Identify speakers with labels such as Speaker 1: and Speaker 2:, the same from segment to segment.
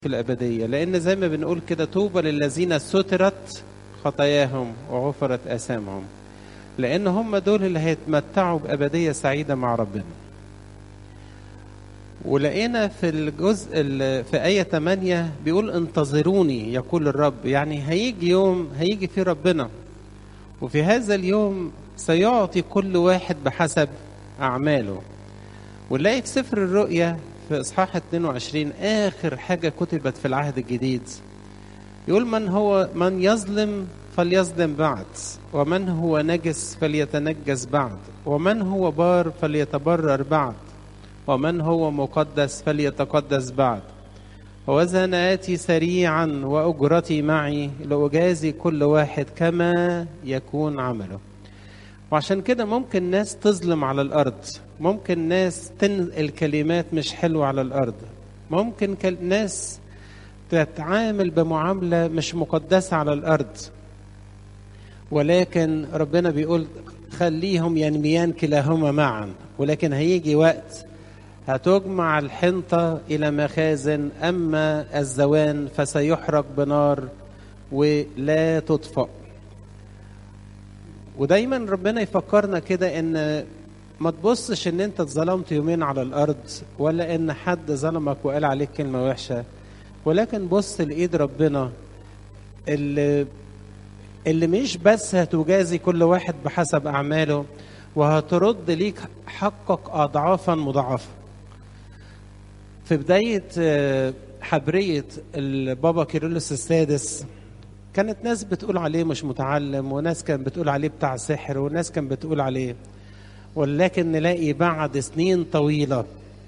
Speaker 1: في الأبدية لأن زي ما بنقول كده طوبى للذين سترت خطاياهم وغفرت آثامهم لأن هم دول اللي هيتمتعوا بأبدية سعيدة مع ربنا ولقينا في الجزء ال- في آية 8 بيقول انتظروني يقول الرب يعني هيجي يوم هيجي فيه ربنا وفي هذا اليوم سيعطي كل واحد بحسب أعماله ونلاقي في سفر الرؤيا في إصحاح 22 آخر حاجة كتبت في العهد الجديد يقول من هو من يظلم فليظلم بعد ومن هو نجس فليتنجس بعد ومن هو بار فليتبرر بعد ومن هو مقدس فليتقدس بعد وذا أنا آتي سريعا وأجرتي معي لأجازي كل واحد كما يكون عمله وعشان كده ممكن ناس تظلم على الأرض ممكن ناس تنقل كلمات مش حلوة على الأرض ممكن كل- ناس تتعامل بمعاملة مش مقدسة على الأرض ولكن ربنا بيقول خليهم ينميان كلاهما معا ولكن هيجي وقت هتجمع الحنطة إلى مخازن أما الزوان فسيحرق بنار ولا تطفأ ودايما ربنا يفكرنا كده ان ما تبصش ان انت اتظلمت يومين على الارض ولا ان حد ظلمك وقال عليك كلمه وحشه ولكن بص لايد ربنا اللي اللي مش بس هتجازي كل واحد بحسب اعماله وهترد ليك حقك اضعافا مضاعفه في بدايه آه، حبريه البابا كيرلس السادس كانت ناس بتقول عليه مش متعلم وناس كانت بتقول عليه بتاع سحر وناس كانت بتقول عليه ولكن نلاقي بعد سنين طويلة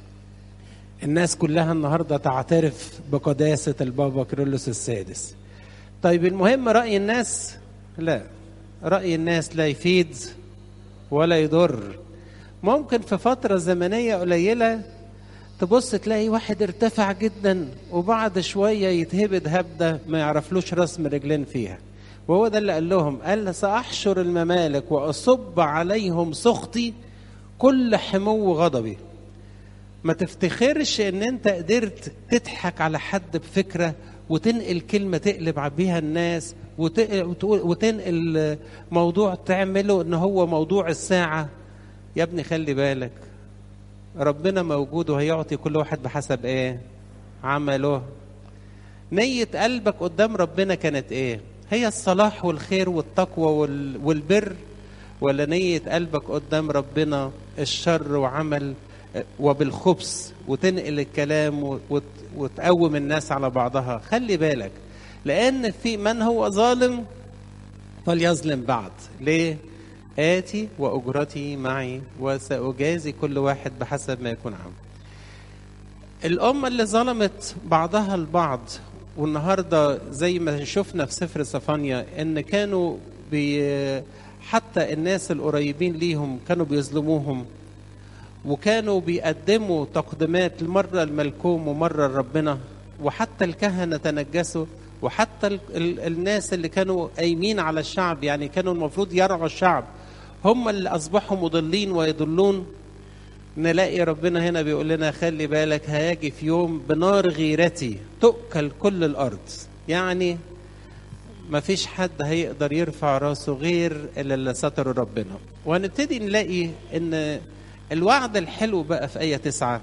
Speaker 1: الناس كلها النهاردة تعترف بقداسة البابا كيرلس السادس طيب المهم رأي الناس لا رأي الناس لا يفيد ولا يضر ممكن في فترة زمنية قليلة تبص تلاقي واحد ارتفع جدا وبعد شوية يتهبد هبدة ما يعرفلوش رسم رجلين فيها وهو ده اللي قال لهم قال سأحشر الممالك وأصب عليهم سخطي كل حمو غضبي ما تفتخرش ان انت قدرت تضحك على حد بفكرة وتنقل كلمة تقلب بيها الناس وت- وتقول- وتنقل موضوع تعمله ان هو موضوع الساعة يا ابني خلي بالك ربنا موجود وهيعطي كل واحد بحسب ايه عمله نية قلبك قدام ربنا كانت ايه هي الصلاح والخير والتقوى وال- والبر ولا نية قلبك قدام ربنا الشر وعمل وبالخبث وتنقل الكلام و- وت- وتقوم الناس على بعضها خلي بالك لأن في من هو ظالم فليظلم بعد ليه آتي وأجرتي معي وسأجازي كل واحد بحسب ما يكون عمل الأمة اللي ظلمت بعضها البعض والنهارده زي ما شفنا في سفر صفانيا ان كانوا بي حتى الناس القريبين ليهم كانوا بيظلموهم وكانوا بيقدموا تقديمات مرة الملكوم ومرة لربنا وحتى الكهنة تنجسوا وحتى ال ال الناس اللي كانوا قايمين على الشعب يعني كانوا المفروض يرعوا الشعب هم اللي أصبحوا مضلين ويضلون نلاقي ربنا هنا بيقول لنا خلي بالك هيجي في يوم بنار غيرتي تؤكل كل الأرض يعني ما فيش حد هيقدر يرفع راسه غير اللي اللي ستره ربنا وهنبتدي نلاقي ان الوعد الحلو بقى في آية تسعة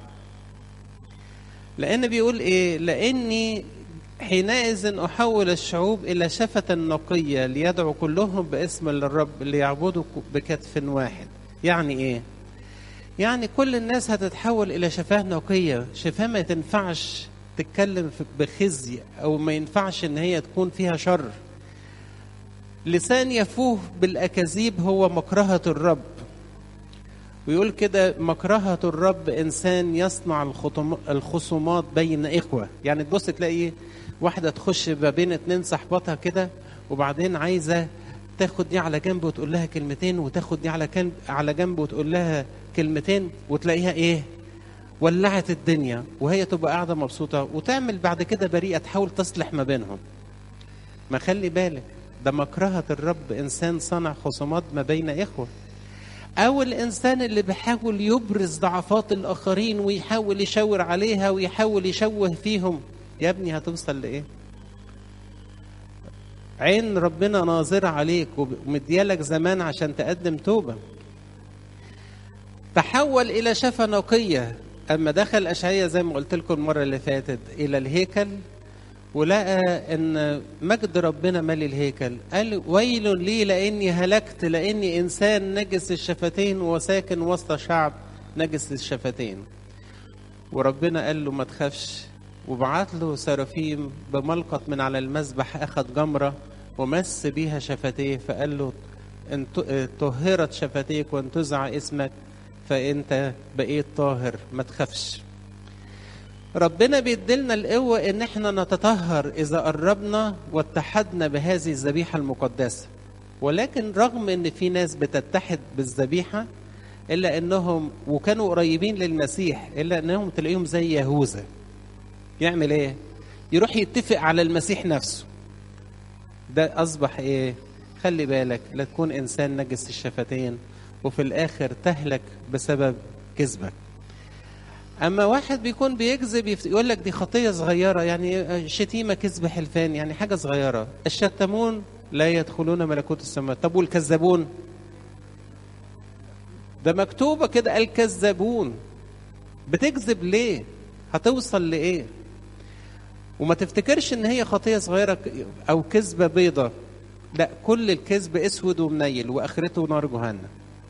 Speaker 1: لأن بيقول إيه لأني حينئذ أحول الشعوب إلى شفة نقية ليدعو كلهم باسم الرب ليعبدوا بكتف واحد يعني إيه يعني كل الناس هتتحول إلى شفاه نقية شفاه ما تنفعش تتكلم في- بخزي أو ما ينفعش إن هي تكون فيها شر لسان يفوه بالأكاذيب هو مكرهة الرب ويقول كده مكرهة الرب إنسان يصنع الخطم- الخصومات بين إخوة يعني تبص تلاقي واحدة تخش ما بين اتنين صحباتها كده وبعدين عايزة تاخد دي على جنب وتقول لها كلمتين وتاخد دي على جنب على جنب وتقول لها كلمتين وتلاقيها ايه ولعت الدنيا وهي تبقى قاعدة مبسوطة وتعمل بعد كده بريئة تحاول تصلح ما بينهم ما خلي بالك ده مكرهة الرب إنسان صنع خصومات ما بين إخوة أو الإنسان اللي بيحاول يبرز ضعفات الآخرين ويحاول يشاور عليها ويحاول يشوه فيهم يا ابني هتوصل لايه عين ربنا ناظرة عليك ومديالك زمان عشان تقدم توبة تحول إلى شفة نقية أما دخل أشعية زي ما قلت لكم المرة اللي فاتت إلى الهيكل ولقى ان مجد ربنا مالي الهيكل قال ويل لي لاني هلكت لاني انسان نجس الشفتين وساكن وسط شعب نجس الشفتين وربنا قال له ما تخافش وبعت له سرافيم بملقط من على المذبح اخذ جمره ومس بيها شفتيه فقال له ان طهرت شفتيك وانتزع اسمك فانت بقيت طاهر ما تخافش ربنا بيديلنا القوة إن إحنا نتطهر إذا قربنا واتحدنا بهذه الذبيحة المقدسة ولكن رغم إن في ناس بتتحد بالذبيحة إلا إنهم وكانوا قريبين للمسيح إلا إنهم تلاقيهم زي يهوذا يعمل إيه؟ يروح يتفق على المسيح نفسه ده أصبح إيه؟ خلي بالك لا تكون إنسان نجس الشفتين وفي الآخر تهلك بسبب كذبك اما واحد بيكون بيكذب يقول لك دي خطيه صغيره يعني شتيمه كذب حلفان يعني حاجه صغيره الشتمون لا يدخلون ملكوت السماء طب والكذابون ده مكتوبه كده الكذابون بتكذب ليه هتوصل لايه وما تفتكرش ان هي خطيه صغيره او كذبه بيضه لا كل الكذب اسود ومنيل واخرته نار جهنم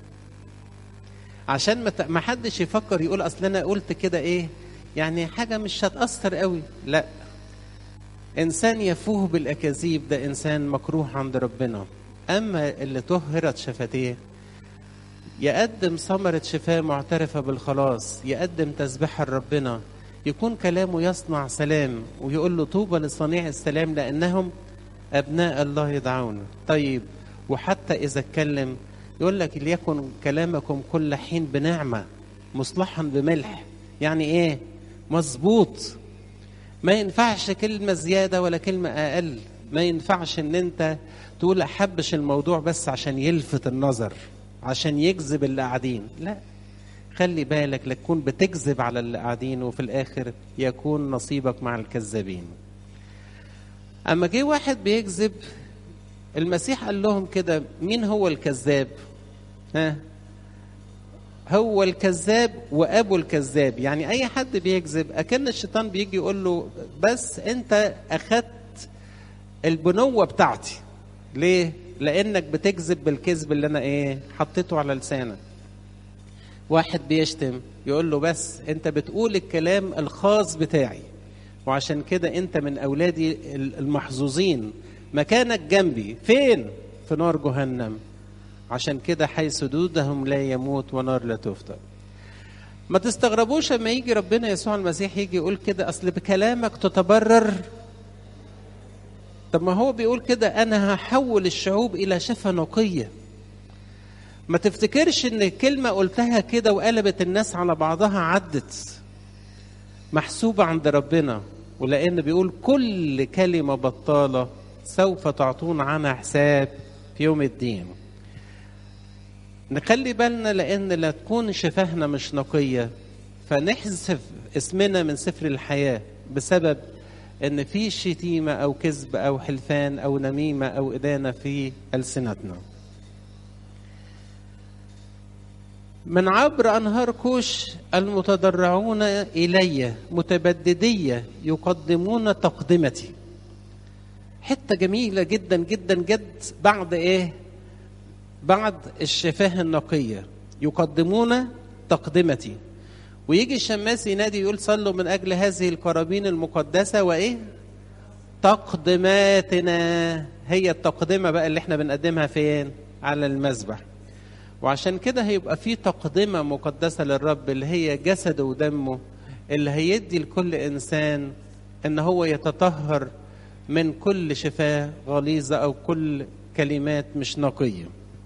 Speaker 1: عشان ما حدش يفكر يقول اصل انا قلت كده ايه يعني حاجه مش هتاثر قوي لا انسان يفوه بالاكاذيب ده انسان مكروه عند ربنا اما اللي طهرت شفتيه يقدم ثمرة شفاء معترفة بالخلاص يقدم تسبيحة لربنا يكون كلامه يصنع سلام ويقول له طوبى لصنيع السلام لأنهم أبناء الله يدعون طيب وحتى إذا اتكلم يقول لك ليكن كلامكم كل حين بنعمة مصلحا بملح يعني ايه مظبوط ما ينفعش كلمة زيادة ولا كلمة أقل ما ينفعش ان انت تقول احبش الموضوع بس عشان يلفت النظر عشان يجذب اللي قاعدين لا خلي بالك لا تكون بتكذب على اللي قاعدين وفي الاخر يكون نصيبك مع الكذابين اما جه واحد بيكذب المسيح قال لهم كده مين هو الكذاب ها هو الكذاب وابو الكذاب يعني اي حد بيكذب اكن الشيطان بيجي يقول له بس انت اخدت البنوه بتاعتي ليه لانك بتكذب بالكذب اللي انا ايه حطيته على لسانك واحد بيشتم يقول له بس انت بتقول الكلام الخاص بتاعي وعشان كده انت من اولادي المحظوظين مكانك جنبي فين في نار جهنم عشان كده حيث دودهم لا يموت ونار لا تفتر ما تستغربوش لما يجي ربنا يسوع المسيح يجي يقول كده اصل بكلامك تتبرر طب ما هو بيقول كده انا هحول الشعوب الى شفه نقيه ما تفتكرش ان كلمه قلتها كده وقلبت الناس على بعضها عدت محسوبه عند ربنا ولان بيقول كل كلمه بطاله سوف تعطون عنها حساب في يوم الدين نخلي بالنا لان لا تكون شفاهنا مش نقيه فنحذف اسمنا من سفر الحياه بسبب ان في شتيمه او كذب او حلفان او نميمه او ادانه في السنتنا من عبر انهار كوش المتضرعون الي متبدديه يقدمون تقدمتي حته جميله جدا جدا جد بعد ايه بعد الشفاه النقيه يقدمون تقدمتي ويجي الشماس ينادي يقول صلوا من اجل هذه القرابين المقدسه وايه تقدماتنا هي التقدمه بقى اللي احنا بنقدمها فين على المذبح وعشان كده هيبقى في تقدمه مقدسه للرب اللي هي جسده ودمه اللي هيدي لكل انسان ان هو يتطهر من كل شفاه غليظه او كل كلمات مش نقيه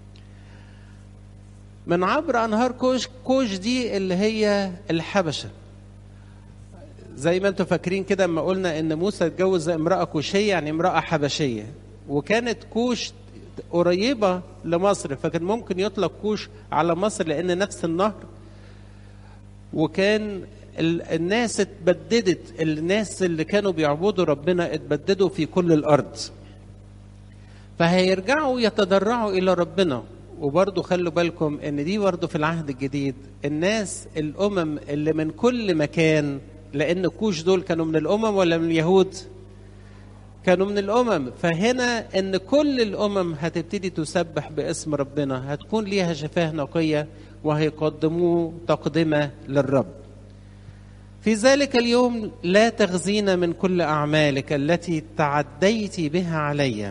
Speaker 1: من عبر انهار كوش كوش دي اللي هي الحبشه زي ما انتم فاكرين كده اما قلنا ان موسى اتجوز امراه كوشيه يعني امراه حبشيه وكانت كوش قريبه لمصر فكان ممكن يطلق كوش على مصر لان نفس النهر وكان ال- الناس اتبددت الناس اللي كانوا بيعبدوا ربنا اتبددوا في كل الارض فهيرجعوا يتضرعوا الى ربنا وبرضه خلوا بالكم ان دي برضه في العهد الجديد الناس الامم اللي من كل مكان لان كوش دول كانوا من الامم ولا من اليهود كانوا من الامم فهنا ان كل الامم هتبتدي تسبح باسم ربنا هتكون ليها شفاه نقيه وهيقدموه تقدمه للرب في ذلك اليوم لا تخزين من كل اعمالك التي تعديت بها عليّ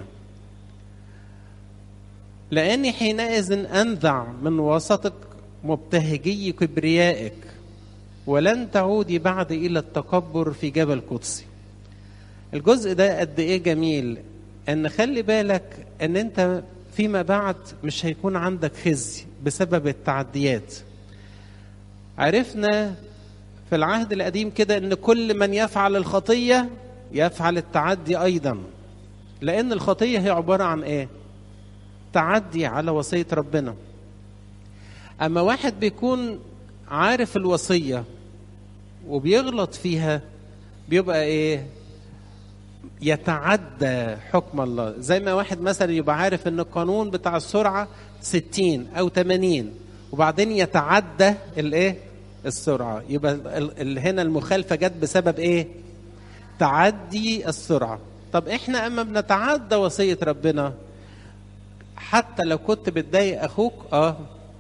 Speaker 1: لأني حينئذ أنزع من وسطك مبتهجي كبريائك ولن تعودي بعد إلى التكبر في جبل قدسي الجزء ده قد إيه جميل أن خلي بالك أن أنت فيما بعد مش هيكون عندك خزي بسبب التعديات عرفنا في العهد القديم كده أن كل من يفعل الخطية يفعل التعدي أيضا لأن الخطية هي عبارة عن إيه؟ تعدي على وصية ربنا أما واحد بيكون عارف الوصية وبيغلط فيها بيبقى إيه يتعدى حكم الله زي ما واحد مثلا يبقى عارف ان القانون بتاع السرعة 60 او 80 وبعدين يتعدى الايه السرعة يبقى ال- ال- هنا المخالفة جت بسبب ايه تعدي السرعة طب احنا اما بنتعدى وصية ربنا حتى لو كنت بتضايق اخوك اه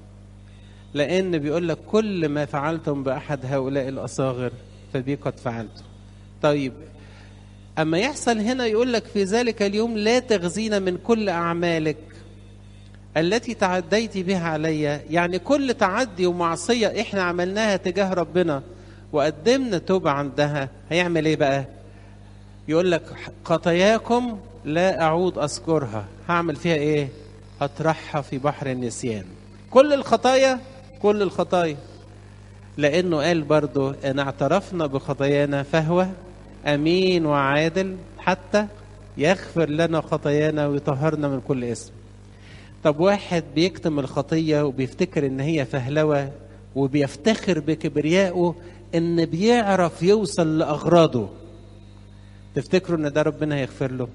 Speaker 1: لان بيقول لك كل ما فعلتم باحد هؤلاء الاصاغر فبي قد فعلته طيب اما يحصل هنا يقول لك في ذلك اليوم لا تغزين من كل اعمالك التي تعديت بها علي يعني كل تعدي ومعصيه احنا عملناها تجاه ربنا وقدمنا توبه عندها هيعمل ايه بقى يقول لك خطاياكم لا اعود اذكرها هعمل فيها ايه اطرحها في بحر النسيان كل الخطايا كل الخطايا لانه قال برضو ان اعترفنا بخطايانا فهو امين وعادل حتى يغفر لنا خطايانا ويطهرنا من كل اسم طب واحد بيكتم الخطيه وبيفتكر ان هي فهلوه وبيفتخر بكبريائه ان بيعرف يوصل لاغراضه تفتكروا ان ده ربنا هيغفر له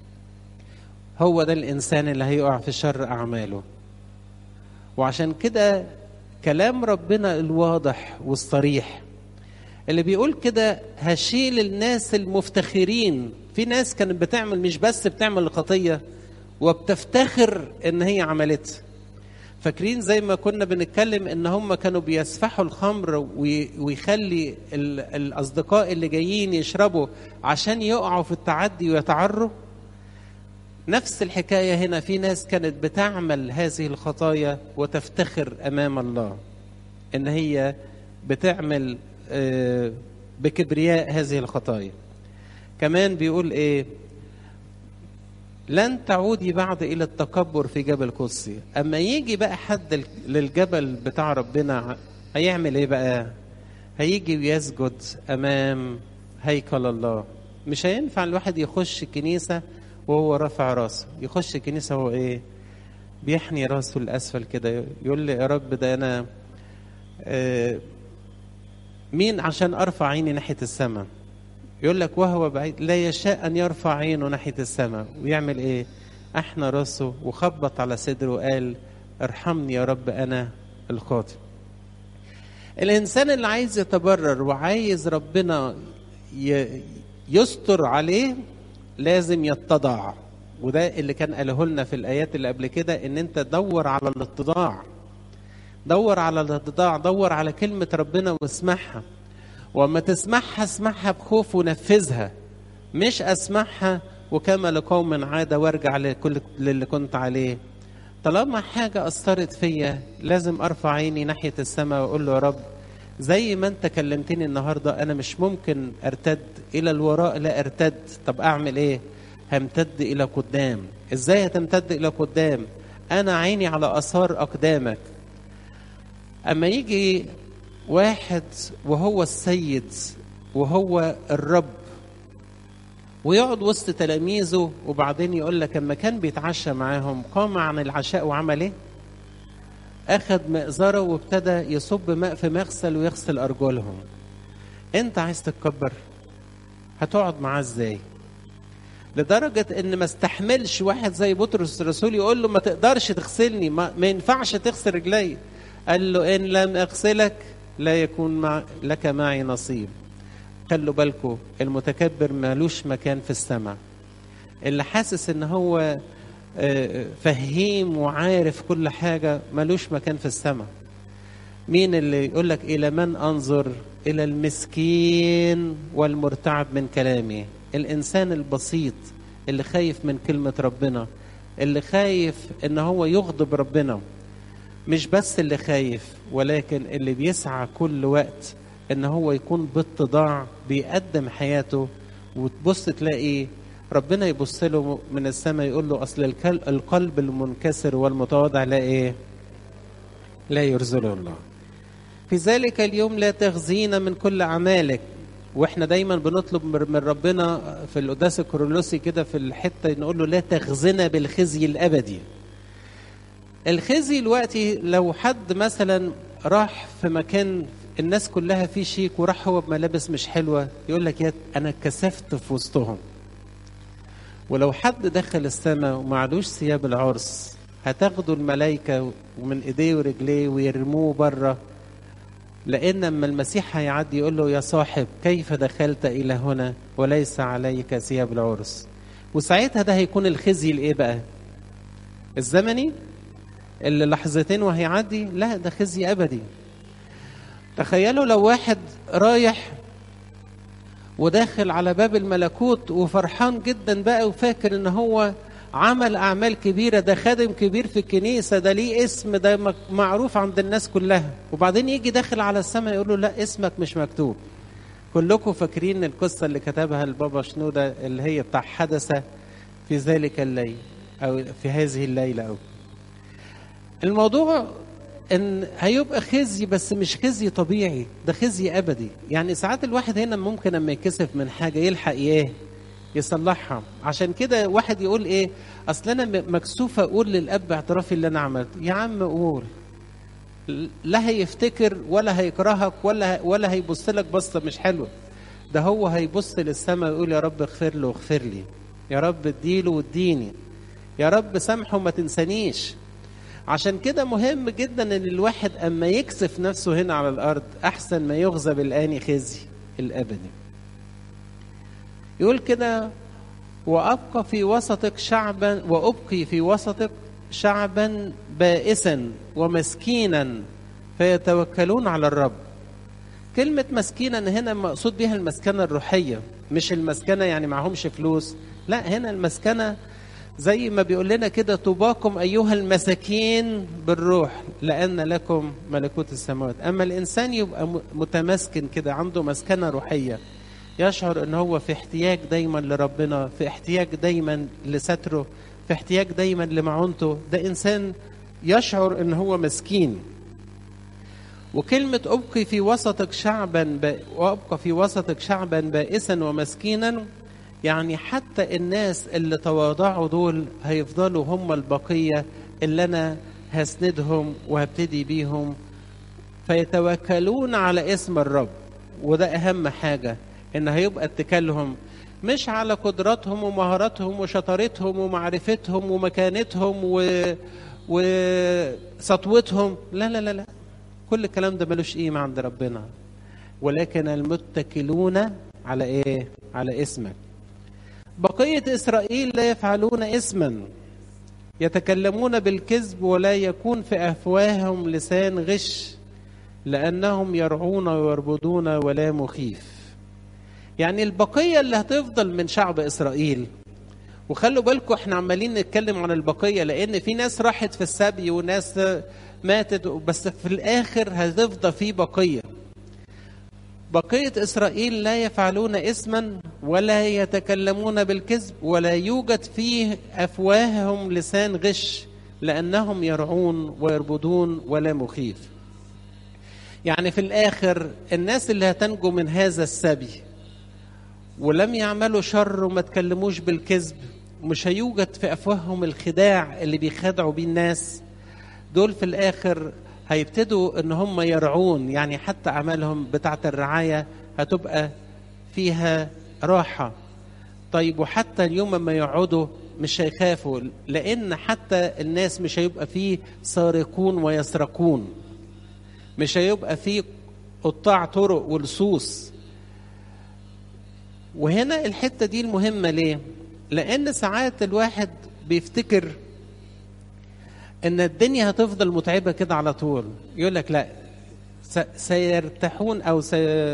Speaker 1: هو ده الانسان اللي هيقع في شر اعماله وعشان كده كلام ربنا الواضح والصريح اللي بيقول كده هشيل الناس المفتخرين في ناس كانت بتعمل مش بس بتعمل الخطيه وبتفتخر ان هي عملتها فاكرين زي ما كنا بنتكلم ان هم كانوا بيسفحوا الخمر وي- ويخلي ال- الاصدقاء اللي جايين يشربوا عشان يقعوا في التعدي ويتعروا نفس الحكايه هنا في ناس كانت بتعمل هذه الخطايا وتفتخر امام الله ان هي بتعمل آه، بكبرياء هذه الخطايا كمان بيقول ايه لن تعودي بعد الى التكبر في جبل قدسي اما يجي بقى حد ال- للجبل بتاع ربنا هيعمل ايه بقى هيجي ويسجد امام هيكل الله مش هينفع الواحد يخش كنيسه وهو رافع راسه يخش كنيسه هو ايه بيحني راسه لاسفل كده يقول لي يا رب ده انا آه، مين عشان ارفع عيني ناحيه السماء يقول لك وهو بعيد لا يشاء ان يرفع عينه ناحيه السماء ويعمل ايه احنى راسه وخبط على صدره وقال ارحمني يا رب انا الخاطئ الانسان اللي عايز يتبرر وعايز ربنا ي- يستر عليه لازم يتضع وده اللي كان قاله لنا في الايات اللي قبل كده ان انت دور على الاتضاع دور على الاتضاع دور على كلمه ربنا واسمعها وما تسمعها اسمعها بخوف ونفذها مش اسمعها وكما لقوم عاده وارجع لكل للي كنت عليه طالما حاجه اثرت فيا لازم ارفع عيني ناحيه السماء واقول له يا رب زي ما انت كلمتني النهارده انا مش ممكن ارتد الى الوراء لا ارتد طب اعمل ايه همتد الى قدام ازاي هتمتد الى قدام انا عيني على اثار اقدامك اما يجي واحد وهو السيد وهو الرب ويقعد وسط تلاميذه وبعدين يقول لك اما كان بيتعشى معاهم قام عن العشاء وعمل ايه؟ اخذ مئزره وابتدى يصب ماء في مغسل ويغسل ارجلهم. انت عايز تتكبر هتقعد معاه ازاي لدرجة ان ما استحملش واحد زي بطرس الرسول يقول له ما تقدرش تغسلني ما, ما ينفعش تغسل رجلي قال له ان لم اغسلك لا يكون مع لك معي نصيب خلوا بالكم المتكبر مالوش مكان في السماء اللي حاسس ان هو فهيم وعارف كل حاجة ملوش مكان في السماء مين اللي يقول لك إلى من أنظر إلى المسكين والمرتعب من كلامي الإنسان البسيط اللي خايف من كلمة ربنا اللي خايف إن هو يغضب ربنا مش بس اللي خايف ولكن اللي بيسعى كل وقت إن هو يكون باتضاع بيقدم حياته وتبص تلاقي ربنا يبص له من السماء يقول له اصل القلب المنكسر والمتواضع لا ايه لا يرزله الله في ذلك اليوم لا تخزينا من كل اعمالك واحنا دايما بنطلب من ربنا في القداس الكورولوسي كده في الحته نقول له لا تخزنا بالخزي الابدي الخزي دلوقتي لو حد مثلا راح في مكان الناس كلها فيه شيك وراح هو بملابس مش حلوه يقول لك يا انا اتكسفت في وسطهم ولو حد دخل السماء ومعلوش ثياب العرس هتاخدوا الملائكة ومن ايديه ورجليه ويرموه بره لأن لما المسيح هيعدي يقول له يا صاحب كيف دخلت إلى هنا وليس عليك ثياب العرس وساعتها ده هيكون الخزي الإيه بقى؟ الزمني اللي لحظتين وهيعدي لا ده خزي أبدي تخيلوا لو واحد رايح وداخل على باب الملكوت وفرحان جدا بقى وفاكر ان هو عمل اعمال كبيره ده خادم كبير في الكنيسه ده ليه اسم ده معروف عند الناس كلها وبعدين يجي داخل على السماء يقول له لا اسمك مش مكتوب كلكم فاكرين القصه اللي كتبها البابا شنوده اللي هي بتاع حدث في ذلك الليل او في هذه الليله او الموضوع ان هيبقى خزي بس مش خزي طبيعي ده خزي ابدي يعني ساعات الواحد هنا ممكن اما يكسف من حاجه يلحق ايه يصلحها عشان كده واحد يقول ايه اصل انا مكسوف اقول للاب اعترافي اللي انا عملته يا عم قول لا هيفتكر ولا هيكرهك ولا ولا هيبص لك بصه مش حلوه ده هو هيبص للسماء ويقول يا رب اغفر له واغفر لي يا رب اديله واديني يا رب سامحه وما تنسانيش عشان كده مهم جدا ان الواحد اما يكسف نفسه هنا على الارض احسن ما يغزى بالاني خزي الابدي يقول كده وابقى في وسطك شعبا وابقي في وسطك شعبا بائسا ومسكينا فيتوكلون على الرب كلمة مسكينا هنا مقصود بها المسكنة الروحية مش المسكنة يعني معهمش فلوس لا هنا المسكنة زي ما بيقول لنا كده طوباكم ايها المساكين بالروح لان لكم ملكوت السماوات اما الانسان يبقى متمسكن كده عنده مسكنه روحيه يشعر ان هو في احتياج دايما لربنا في احتياج دايما لستره في احتياج دايما لمعونته ده انسان يشعر ان هو مسكين وكلمة أبقي في وسطك شعبا ب... وأبقى في وسطك شعبا بائسا ومسكينا يعني حتى الناس اللي تواضعوا دول هيفضلوا هم البقية اللي أنا هسندهم وهبتدي بيهم فيتوكلون على اسم الرب وده أهم حاجة إن هيبقى اتكالهم مش على قدراتهم ومهاراتهم وشطارتهم ومعرفتهم ومكانتهم و... وسطوتهم لا لا لا لا كل الكلام ده ملوش قيمة عند ربنا ولكن المتكلون على ايه على اسمك بقية إسرائيل لا يفعلون اسما يتكلمون بالكذب ولا يكون في أفواههم لسان غش لأنهم يرعون ويربضون ولا مخيف يعني البقية اللي هتفضل من شعب إسرائيل وخلوا بالكم احنا عمالين نتكلم عن البقية لأن في ناس راحت في السبي وناس ماتت بس في الآخر هتفضل في بقية بقية إسرائيل لا يفعلون اسما ولا يتكلمون بالكذب ولا يوجد فيه أفواههم لسان غش لأنهم يرعون ويربضون ولا مخيف يعني في الآخر الناس اللي هتنجو من هذا السبي ولم يعملوا شر وما تكلموش بالكذب مش هيوجد في أفواههم الخداع اللي بيخدعوا بيه الناس دول في الآخر هيبتدوا ان هم يرعون يعني حتى اعمالهم بتاعه الرعايه هتبقى فيها راحة طيب وحتى اليوم ما يقعدوا مش هيخافوا لأن حتى الناس مش هيبقى فيه سارقون ويسرقون مش هيبقى فيه قطاع طرق ولصوص وهنا الحتة دي المهمة ليه؟ لأن ساعات الواحد بيفتكر ان الدنيا هتفضل متعبه كده على طول يقول لك لا سيرتاحون او سي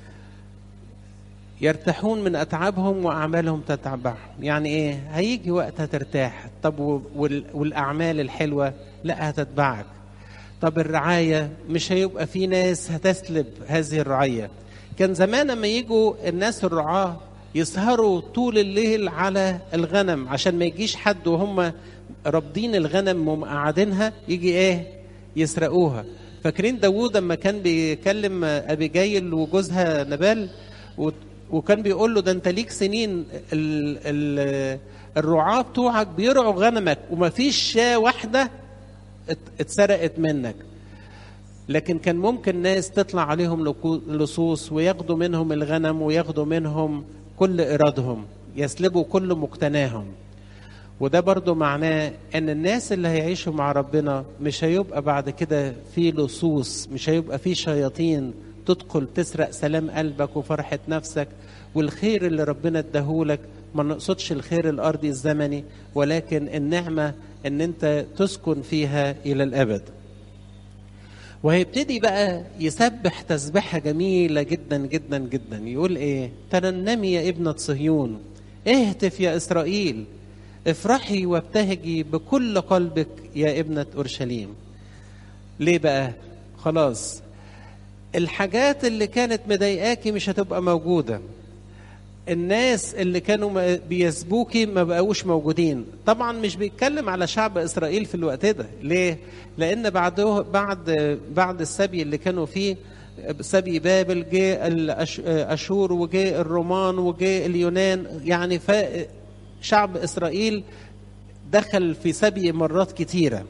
Speaker 1: يرتاحون من اتعابهم واعمالهم تتبعهم يعني ايه هيجي وقت هترتاح طب والاعمال الحلوه لا هتتبعك طب الرعايه مش هيبقى في ناس هتسلب هذه الرعيه كان زمان لما يجوا الناس الرعاه يسهروا طول الليل على الغنم عشان ما يجيش حد وهم رابضين الغنم ومقعدينها يجي ايه يسرقوها فاكرين داوود لما كان بيكلم ابي جايل وجوزها نبال وكان بيقول له ده انت ليك سنين ال ال الرعاة بتوعك بيرعوا غنمك ومفيش شاة واحدة اتسرقت منك لكن كان ممكن ناس تطلع عليهم لصوص وياخدوا منهم الغنم وياخدوا منهم كل إرادهم يسلبوا كل مقتناهم وده برضو معناه ان الناس اللي هيعيشوا مع ربنا مش هيبقى بعد كده في لصوص مش هيبقى في شياطين تدخل تسرق سلام قلبك وفرحة نفسك والخير اللي ربنا اداهولك ما نقصدش الخير الارضي الزمني ولكن النعمة ان انت تسكن فيها الى الابد وهيبتدي بقى يسبح تسبحة جميلة جدا جدا جدا يقول ايه ترنمي يا ابنة صهيون اهتف يا اسرائيل افرحي وابتهجي بكل قلبك يا ابنة أورشليم ليه بقى خلاص الحاجات اللي كانت مضايقاكي مش هتبقى موجودة الناس اللي كانوا بيسبوكي ما بقوش موجودين طبعا مش بيتكلم على شعب اسرائيل في الوقت ده ليه لان بعده بعد بعد السبي اللي كانوا فيه سبي بابل جه الاشور وجه الرومان وجه اليونان يعني ف شعب اسرائيل دخل في سبي مرات كتيره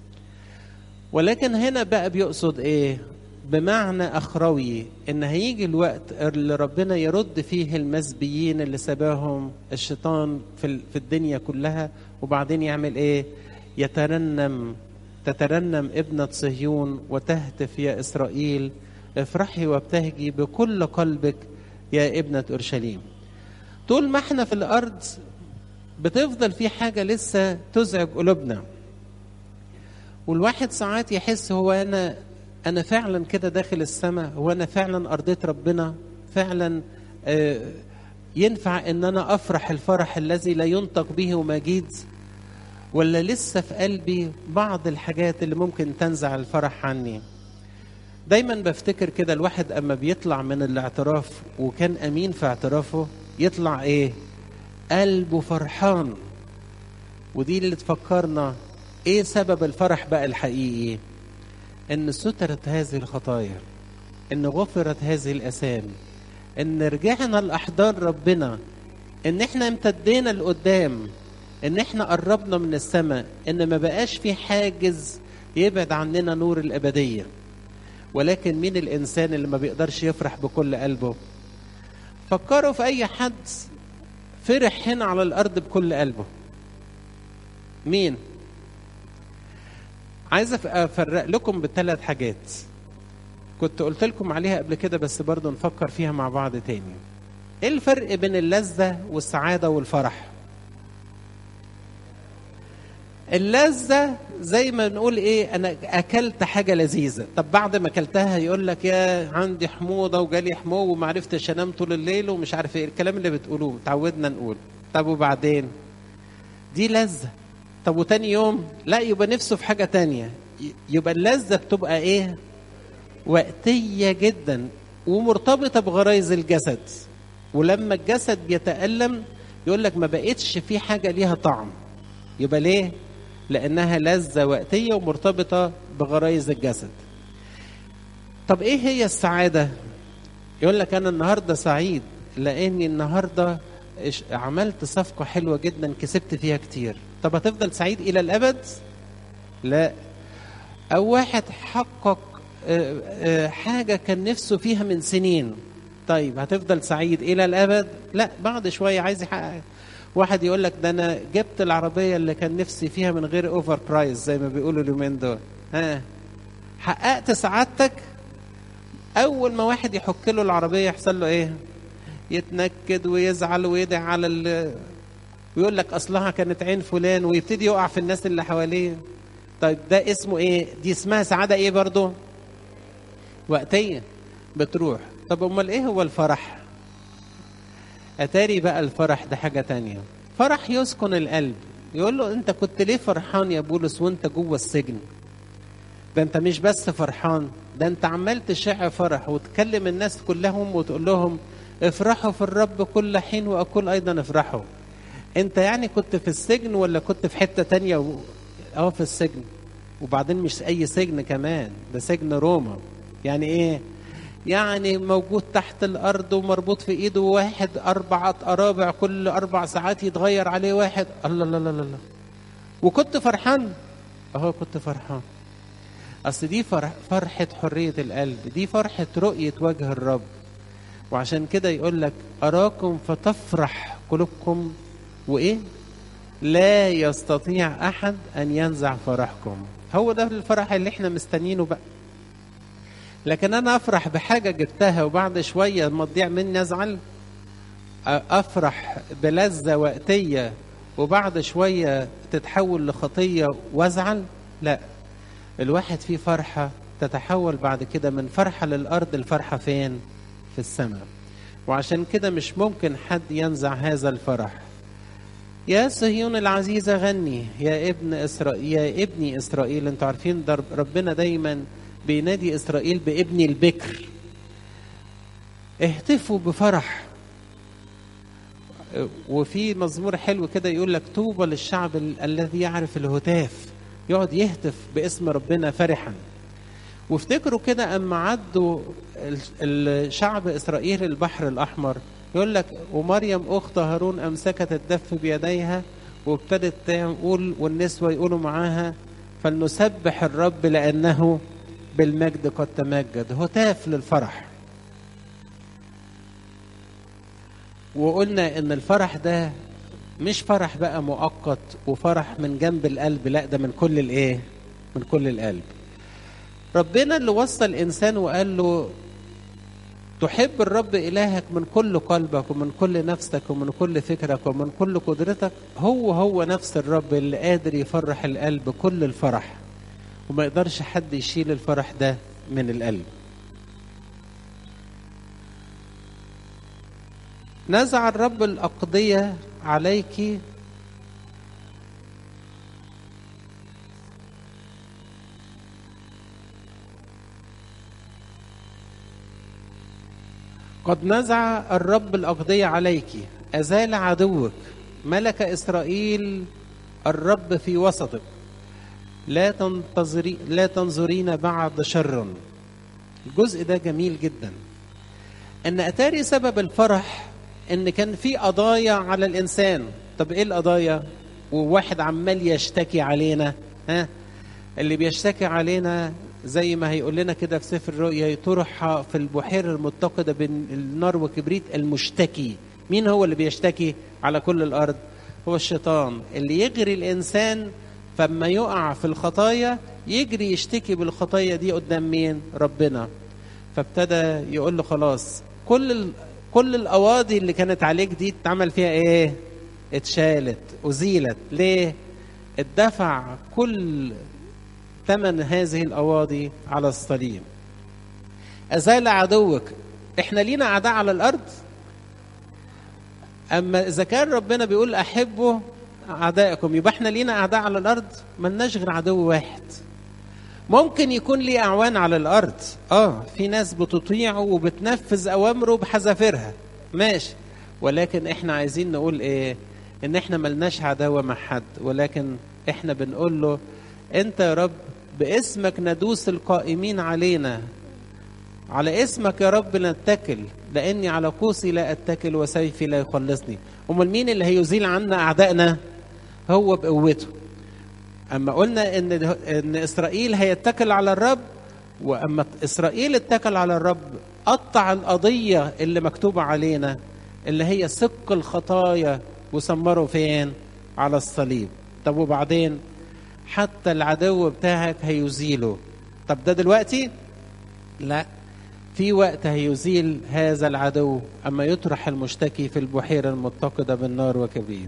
Speaker 1: ولكن هنا بقى بيقصد ايه بمعنى اخروي ان هيجي الوقت اللي ربنا يرد فيه المسبيين اللي سباهم الشيطان في في الدنيا كلها وبعدين يعمل ايه يترنم تترنم ابنة صهيون وتهتف يا اسرائيل افرحي وابتهجي بكل قلبك يا ابنة اورشليم طول ما احنا في الارض بتفضل في حاجة لسه تزعج قلوبنا والواحد ساعات يحس هو أنا أنا فعلا كده داخل السماء هو أنا فعلا أرضيت ربنا فعلا آه ينفع إن أنا أفرح الفرح الذي لا ينطق به ومجيد ولا لسه في قلبي بعض الحاجات اللي ممكن تنزع الفرح عني دايما بفتكر كده الواحد اما بيطلع من الاعتراف وكان امين في اعترافه يطلع ايه قلبه فرحان ودي اللي تفكرنا ايه سبب الفرح بقى الحقيقي ان سترت هذه الخطايا ان غفرت هذه الاثام ان رجعنا لاحضان ربنا ان احنا امتدينا لقدام ان احنا قربنا من السماء ان ما بقاش في حاجز يبعد عننا نور الابديه ولكن مين الانسان اللي ما بيقدرش يفرح بكل قلبه فكروا في اي حد فرح هنا على الارض بكل قلبه مين عايز افرق لكم بثلاث حاجات كنت قلت لكم عليها قبل كده بس برضه نفكر فيها مع بعض تاني ايه الفرق بين اللذة والسعادة والفرح اللذة زي ما نقول ايه انا اكلت حاجة لذيذة طب بعد ما اكلتها يقول لك يا عندي حموضة وجالي حمو وما عرفتش انام طول الليل ومش عارف ايه الكلام اللي بتقولوه تعودنا نقول طب وبعدين دي لذة طب وتاني يوم لا يبقى نفسه في حاجة تانية يبقى اللذة بتبقى ايه وقتية جدا ومرتبطة بغرايز الجسد ولما الجسد بيتألم يقول لك ما بقتش في حاجة ليها طعم يبقى ليه لأنها لذة وقتية ومرتبطة بغرايز الجسد طب ايه هي السعادة يقول لك انا النهاردة سعيد لاني النهاردة عملت صفقة حلوة جدا كسبت فيها كتير طب هتفضل سعيد الى الابد لا او واحد حقق حاجة كان نفسه فيها من سنين طيب هتفضل سعيد الى الابد لا بعد شويه عايز يحقق واحد يقول لك ده انا جبت العربيه اللي كان نفسي فيها من غير اوفر برايس زي ما بيقولوا اليومين دول ها حققت سعادتك اول ما واحد يحك له العربيه يحصل له ايه يتنكد ويزعل ويدعي على ال... ويقول لك اصلها كانت عين فلان ويبتدي يقع في الناس اللي حواليه طيب ده اسمه ايه دي اسمها سعاده ايه برضه وقتيه بتروح طب امال ايه هو الفرح اتاري بقى الفرح ده حاجه تانية فرح يسكن القلب يقول له انت كنت ليه فرحان يا بولس وانت جوه السجن ده انت مش بس فرحان ده انت عمال تشع فرح وتكلم الناس كلهم وتقول لهم افرحوا في الرب كل حين واقول ايضا افرحوا انت يعني كنت في السجن ولا كنت في حته تانية و... اه في السجن وبعدين مش اي سجن كمان ده سجن روما يعني ايه يعني موجود تحت الارض ومربوط في ايده واحد اربعة ارابع كل اربع ساعات يتغير عليه واحد الله الله الله الله وكنت فرحان اهو كنت فرحان اصل دي فرح فرحة حرية القلب دي فرحة رؤية وجه الرب وعشان كده يقول لك اراكم فتفرح قلوبكم وايه لا يستطيع احد ان ينزع فرحكم هو ده الفرح اللي احنا مستنيينه بقى لكن انا افرح بحاجه جبتها وبعد شويه ما تضيع مني ازعل افرح بلذه وقتيه وبعد شويه تتحول لخطيه وازعل لا الواحد فيه فرحه تتحول بعد كده من فرحه للارض الفرحه فين في السماء وعشان كده مش ممكن حد ينزع هذا الفرح يا صهيون العزيزة غني يا ابن إسرائيل يا ابني إسرائيل انتوا عارفين ربنا دايما بينادي إسرائيل بابني البكر اهتفوا بفرح وفي مزمور حلو كده يقول لك طوبى للشعب ال- الذي يعرف الهتاف يقعد يهتف باسم ربنا فرحا وافتكروا كده اما عدوا ال- الشعب اسرائيل البحر الاحمر يقول لك ومريم اخت هارون امسكت الدف بيديها وابتدت تقول والنسوه يقولوا معاها فلنسبح الرب لانه بالمجد قد تمجد هتاف للفرح وقلنا ان الفرح ده مش فرح بقى مؤقت وفرح من جنب القلب لا ده من كل الايه من كل القلب ربنا اللي وصى الانسان وقال له تحب الرب الهك من كل قلبك ومن كل نفسك ومن كل فكرك ومن كل قدرتك هو هو نفس الرب اللي قادر يفرح القلب كل الفرح وما يقدرش حد يشيل الفرح ده من القلب نزع الرب الأقضية عليك قد نزع الرب الأقضية عليك أزال عدوك ملك إسرائيل الرب في وسطك لا تنتظري لا تنظرين بعد شر الجزء ده جميل جدا ان اتاري سبب الفرح ان كان في قضايا على الانسان طب ايه القضايا وواحد عمال يشتكي علينا ها اللي بيشتكي علينا زي ما هيقول لنا كده في سفر الرؤيا طرح في البحيرة المتقدة بين النار وكبريت المشتكي مين هو اللي بيشتكي على كل الأرض هو الشيطان اللي يغري الإنسان فما يقع في الخطايا يجري يشتكي بالخطايا دي قدام مين ربنا فابتدى يقول له خلاص كل ال... كل القواضي اللي كانت عليك دي اتعمل فيها ايه اتشالت ازيلت ليه اتدفع كل ثمن هذه القواضي على الصليب ازال عدوك احنا لينا اعداء على الارض اما اذا كان ربنا بيقول احبوا اعدائكم يبقى احنا لينا اعداء على الارض ملناش غير عدو واحد ممكن يكون ليه اعوان على الارض اه في ناس بتطيعه وبتنفذ اوامره بحذافيرها ماشي ولكن احنا عايزين نقول ايه ان احنا ملناش عداوه مع حد ولكن احنا بنقول له انت يا رب باسمك ندوس القائمين علينا على اسمك يا رب نتكل لاني على قوسي لا اتكل وسيفي لا يخلصني امال مين اللي هيزيل عنا اعدائنا هو بقوته اما قلنا ان ان اسرائيل هيتكل على الرب واما اسرائيل اتكل على الرب قطع القضيه اللي مكتوبه علينا اللي هي سك الخطايا وسمره فين على الصليب طب وبعدين حتى العدو بتاعك هيزيله طب ده دلوقتي لا في وقت هيزيل هذا العدو اما يطرح المشتكي في البحيره المتقده بالنار وكبريت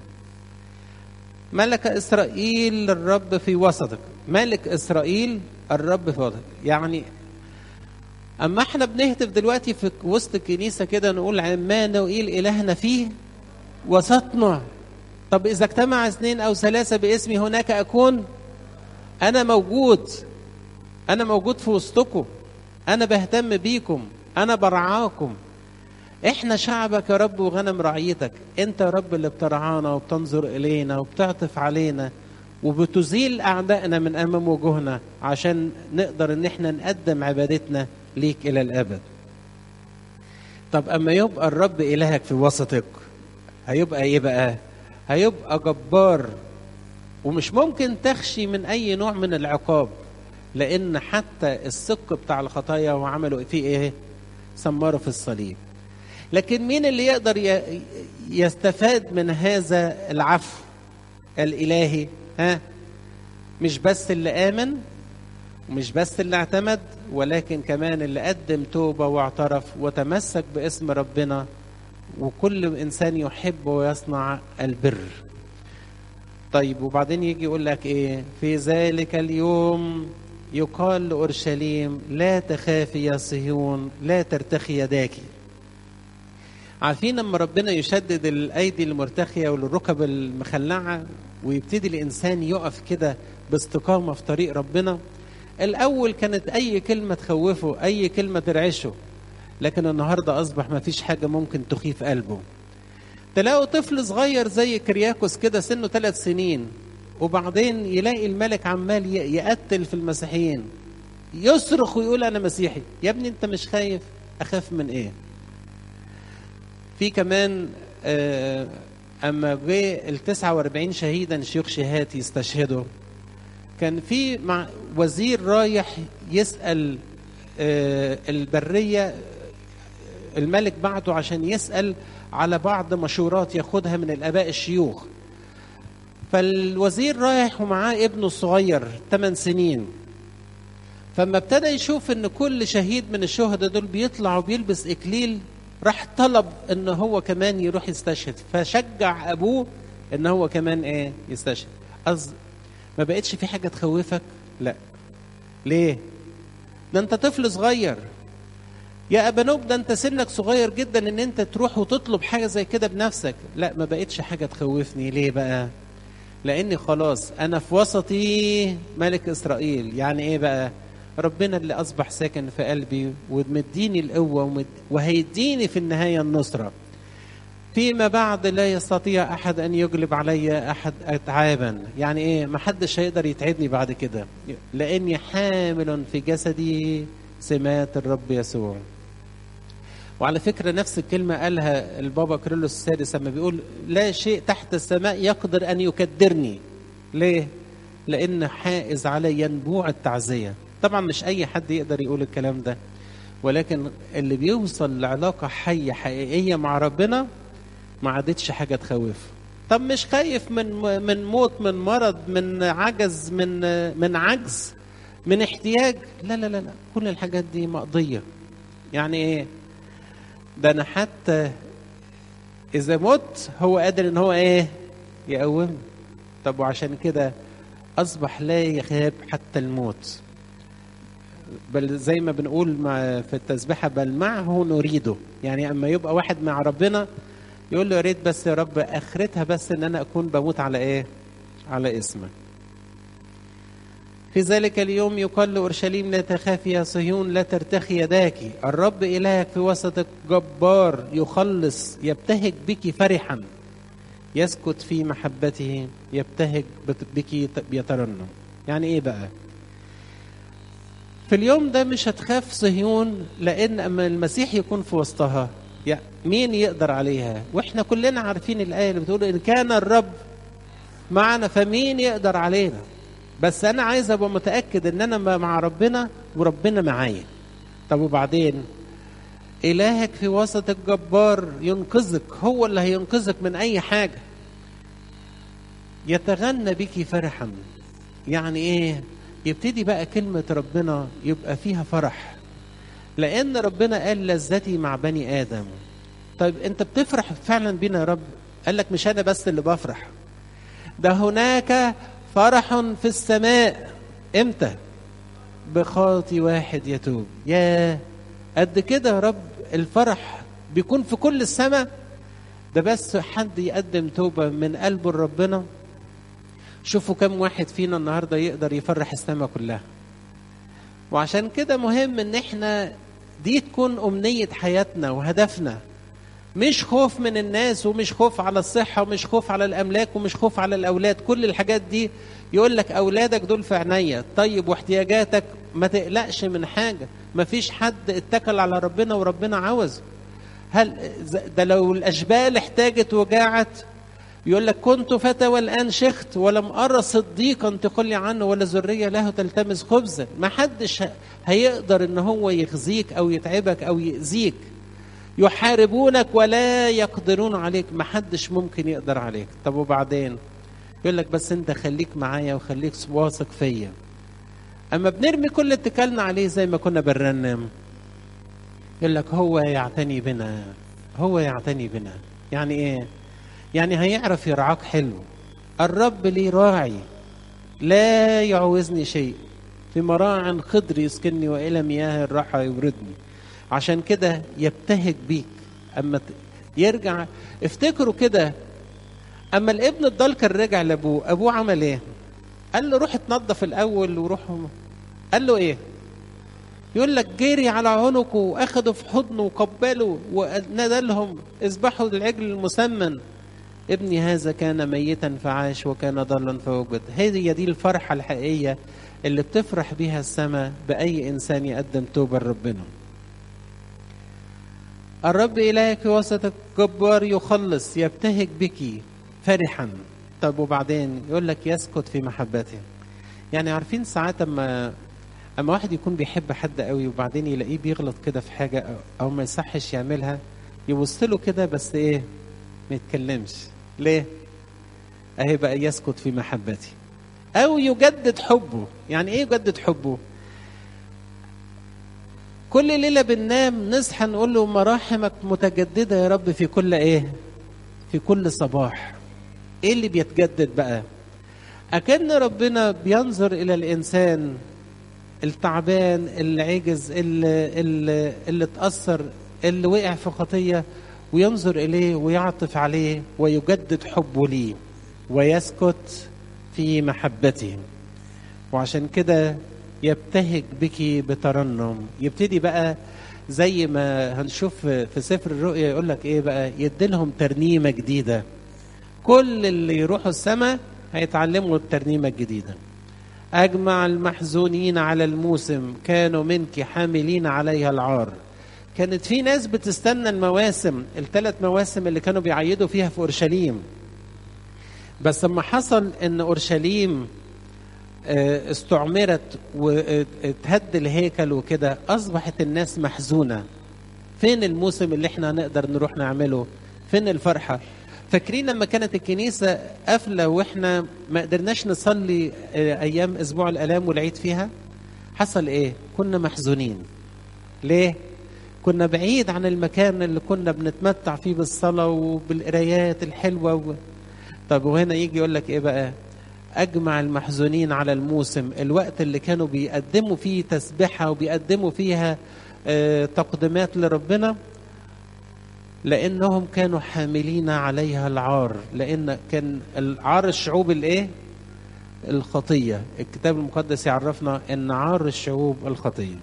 Speaker 1: ملك اسرائيل الرب في وسطك ملك اسرائيل الرب في وسطك يعني اما احنا بنهتف دلوقتي في وسط الكنيسه كده نقول عمانوئيل الهنا فيه وسطنا طب اذا اجتمع اثنين او ثلاثه باسمي هناك اكون انا موجود انا موجود في وسطكم انا بهتم بيكم انا برعاكم احنا شعبك يا رب وغنم رعيتك انت يا رب اللي بترعانا وبتنظر الينا وبتعطف علينا وبتزيل اعدائنا من امام وجوهنا عشان نقدر ان احنا نقدم عبادتنا ليك الى الابد طب اما يبقى الرب الهك في وسطك هيبقى ايه بقى هيبقى جبار ومش ممكن تخشي من اي نوع من العقاب لان حتى السك بتاع الخطايا وعملوا فيه ايه سمروا في الصليب لكن مين اللي يقدر يستفاد من هذا العفو الالهي ها مش بس اللي امن ومش بس اللي اعتمد ولكن كمان اللي قدم توبه واعترف وتمسك باسم ربنا وكل انسان يحب ويصنع البر طيب وبعدين يجي يقول لك ايه في ذلك اليوم يقال لأورشليم لا تخافي يا صهيون لا ترتخي يداك عارفين لما ربنا يشدد الايدي المرتخيه والركب المخلعه ويبتدي الانسان يقف كده باستقامه في طريق ربنا الاول كانت اي كلمه تخوفه اي كلمه ترعشه لكن النهارده اصبح ما فيش حاجه ممكن تخيف قلبه تلاقوا طفل صغير زي كرياكوس كده سنه ثلاث سنين وبعدين يلاقي الملك عمال يقتل في المسيحيين يصرخ ويقول انا مسيحي يا ابني انت مش خايف اخاف من ايه في كمان آه اما جه ال 49 شهيدا شيوخ شهات يستشهدوا كان في مع وزير رايح يسال آه البريه الملك بعته عشان يسال على بعض مشورات ياخدها من الاباء الشيوخ فالوزير رايح ومعاه ابنه الصغير 8 سنين فما ابتدى يشوف ان كل شهيد من الشهداء دول بيطلع وبيلبس اكليل راح طلب ان هو كمان يروح يستشهد فشجع ابوه ان هو كمان ايه يستشهد أز... ما بقتش في حاجه تخوفك لا ليه ده انت طفل صغير يا ابانوب ده انت سنك صغير جدا ان انت تروح وتطلب حاجه زي كده بنفسك لا ما بقتش حاجه تخوفني ليه بقى لاني خلاص انا في وسطي ملك اسرائيل يعني ايه بقى ربنا اللي اصبح ساكن في قلبي ومديني القوه ومد... وهيديني في النهايه النصره فيما بعد لا يستطيع احد ان يجلب علي احد اتعابا يعني ايه ما حدش هيقدر يتعبني بعد كده لاني حامل في جسدي سمات الرب يسوع وعلى فكرة نفس الكلمة قالها البابا كيرلس السادس لما بيقول لا شيء تحت السماء يقدر أن يكدرني ليه؟ لأن حائز علي ينبوع التعزية طبعا مش أي حد يقدر يقول الكلام ده ولكن اللي بيوصل لعلاقة حية حقيقية مع ربنا ما عادتش حاجة تخوفه طب مش خايف من من موت من مرض من عجز من من عجز من احتياج لا لا لا لا كل الحاجات دي مقضية يعني ايه ده انا حتى اذا مت هو قادر ان هو ايه يقومني طب وعشان كده اصبح لا يخاف حتى الموت بل زي ما بنقول مع في التسبيحه بل معه نريده يعني اما يبقى واحد مع ربنا يقول له يا ريت بس يا رب اخرتها بس ان انا اكون بموت على ايه على اسمك في ذلك اليوم يقال لأورشليم لا تخافي يا صهيون لا ترتخي يداك الرب إلهك في وسطك جبار يخلص يبتهج بك فرحا يسكت في محبته يبتهج بك يترنم يعني ايه بقى في اليوم ده مش هتخاف صهيون لان اما المسيح يكون في وسطها يعني مين يقدر عليها واحنا كلنا عارفين الايه اللي بتقول ان كان الرب معنا فمين يقدر علينا بس انا عايز ابقى متاكد ان انا مع ربنا وربنا معايا طب وبعدين الهك في وسط الجبار ينقذك هو اللي هينقذك من اي حاجه يتغنى بك فرحا يعني ايه يبتدي بقى كلمه ربنا يبقى فيها فرح لان ربنا قال لذتي مع بني ادم طيب انت بتفرح فعلا بينا يا رب قال لك مش انا بس اللي بفرح ده هناك فرح في السماء امتى بخاطي واحد يتوب يا قد كده يا رب الفرح بيكون في كل السماء ده بس حد يقدم توبة من قلبه لربنا شوفوا كم واحد فينا النهاردة يقدر يفرح السماء كلها وعشان كده مهم ان احنا دي تكون أمنية حياتنا وهدفنا مش خوف من الناس ومش خوف على الصحة ومش خوف على الأملاك ومش خوف على الأولاد كل الحاجات دي يقول لك أولادك دول في عينيا طيب واحتياجاتك ما تقلقش من حاجة ما فيش حد اتكل على ربنا وربنا عاوز هل ده لو الأشبال احتاجت وجاعت يقول لك كنت فتى والآن شخت ولم أرى صديقا تقول لي عنه ولا ذرية له تلتمس خبزا ما حدش هيقدر ان هو يخزيك او يتعبك او يأذيك يحاربونك ولا يقدرون عليك ما حدش ممكن يقدر عليك طب وبعدين يقول لك بس انت خليك معايا وخليك واثق فيا اما بنرمي كل اتكالنا عليه زي ما كنا بنرنم يقول لك هو يعتني بنا هو يعتني بنا يعني ايه يعني هيعرف يرعاك حلو الرب لي راعي لا يعوزني شيء في مراع خضر يسكنني والى مياه الراحه يوردني عشان كده يبتهج بيك اما يرجع افتكروا كده اما الابن الضال كان رجع لابوه ابوه عمل ايه قال له روح اتنضف الاول وروح قال له ايه يقول لك جري على عنقه واخده في حضنه وقبله ونادى لهم اذبحوا العجل المسمن ابني هذا كان ميتا فعاش وكان ضالا فوجد هذه دي الفرحة الحقيقية اللي بتفرح بيها السماء بأي إنسان يقدم توبة لربنا الرب إلهك في وسط الجبار يخلص يبتهج بك فرحا طب وبعدين يقول لك يسكت في محبته يعني عارفين ساعات اما اما واحد يكون بيحب حد قوي وبعدين يلاقيه بيغلط كده في حاجه او ما يصحش يعملها يبص له كده بس ايه ما يتكلمش ليه اهي بقى يسكت في محبتي او يجدد حبه يعني ايه يجدد حبه كل ليله بننام نصحى نقول له مراحمك متجدده يا رب في كل ايه في كل صباح ايه اللي بيتجدد بقى اكن ربنا بينظر الى الانسان التعبان اللي عجز اللي اللي, اللي اتاثر اللي وقع في خطيه وينظر اليه ويعطف عليه ويجدد حبه ليه ويسكت في محبته وعشان كده يبتهج بك بترنم يبتدي بقى زي ما هنشوف في سفر الرؤيا يقول لك ايه بقى يدي لهم ترنيمه جديده كل اللي يروحوا السماء هيتعلموا الترنيمه الجديده اجمع المحزونين على الموسم كانوا منك حاملين عليها العار كانت في ناس بتستنى المواسم الثلاث مواسم اللي كانوا بيعيدوا فيها في اورشليم بس لما حصل ان اورشليم استعمرت واتهد الهيكل وكده اصبحت الناس محزونه فين الموسم اللي احنا نقدر نروح نعمله فين الفرحه فاكرين لما كانت الكنيسه قافله واحنا ما قدرناش نصلي ايام اسبوع الالام والعيد فيها حصل ايه كنا محزونين ليه كنا بعيد عن المكان اللي كنا بنتمتع فيه بالصلاه وبالقرايات الحلوه و... طب وهنا يجي يقول لك ايه بقى اجمع المحزونين على الموسم الوقت اللي كانوا بيقدموا فيه تسبحه وبيقدموا فيها آه تقديمات لربنا لانهم كانوا حاملين عليها العار لان كان العار الشعوب الايه الخطيه الكتاب المقدس يعرفنا ان عار الشعوب الخطيه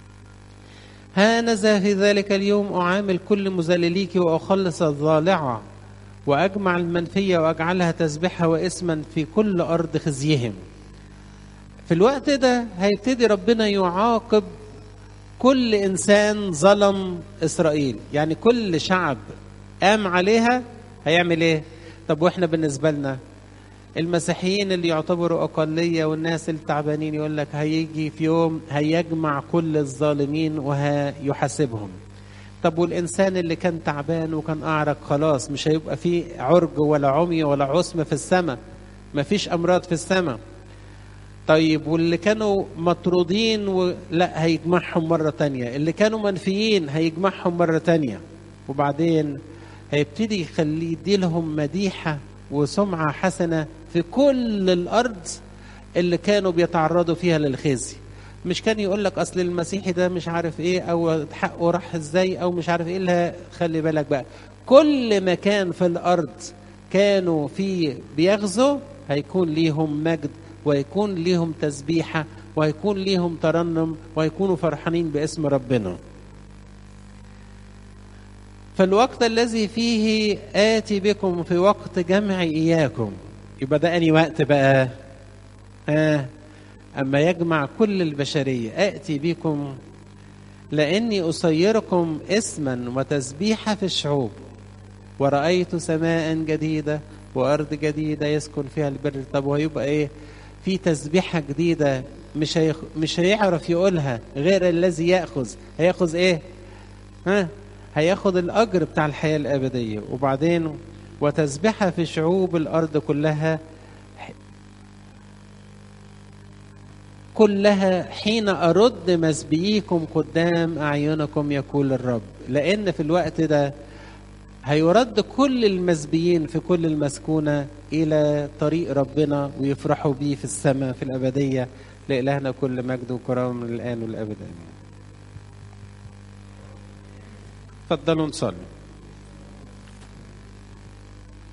Speaker 1: هانذا في ذلك اليوم اعامل كل مذلليك واخلص الضالعه واجمع المنفيه واجعلها تسبحها واسما في كل ارض خزيهم في الوقت ده هيبتدي ربنا يعاقب كل انسان ظلم اسرائيل يعني كل شعب قام عليها هيعمل ايه طب واحنا بالنسبه لنا المسيحيين اللي يعتبروا أقلية والناس التعبانين يقول لك هيجي في يوم هيجمع كل الظالمين وهيحاسبهم طب والإنسان اللي كان تعبان وكان أعرق خلاص مش هيبقى فيه عرج ولا عمي ولا عصم في السماء مفيش أمراض في السماء طيب واللي كانوا مطرودين و... لا هيجمعهم مرة تانية اللي كانوا منفيين هيجمعهم مرة تانية وبعدين هيبتدي يخلي يديلهم مديحة وسمعة حسنة في كل الأرض اللي كانوا بيتعرضوا فيها للخزي مش كان يقول لك أصل المسيحي ده مش عارف إيه أو حقه راح إزاي أو مش عارف إيه لا خلي بالك بقى كل مكان في الأرض كانوا فيه بيغزوا هيكون ليهم مجد ويكون ليهم تسبيحة ويكون ليهم ترنم ويكونوا فرحانين باسم ربنا فالوقت الذي فيه آتي بكم في وقت جمع إياكم يبقى ده أني وقت بقى آه أما يجمع كل البشرية آتي بكم لأني أصيركم اسما وتسبيحة في الشعوب ورأيت سماء جديدة وأرض جديدة يسكن فيها البر طب وهيبقى إيه في تسبيحة جديدة مش هيخ... مش هيعرف يقولها غير الذي يأخذ هياخذ إيه ها هياخد الأجر بتاع الحياة الأبدية وبعدين وتسبحة في شعوب الأرض كلها كلها حين أرد مسبيكم قدام أعينكم يقول الرب لأن في الوقت ده هيرد كل المسبيين في كل المسكونة إلى طريق ربنا ويفرحوا بيه في السماء في الأبدية لإلهنا كل مجد وكرام من الآن والأبد آمين تفضلوا نصلي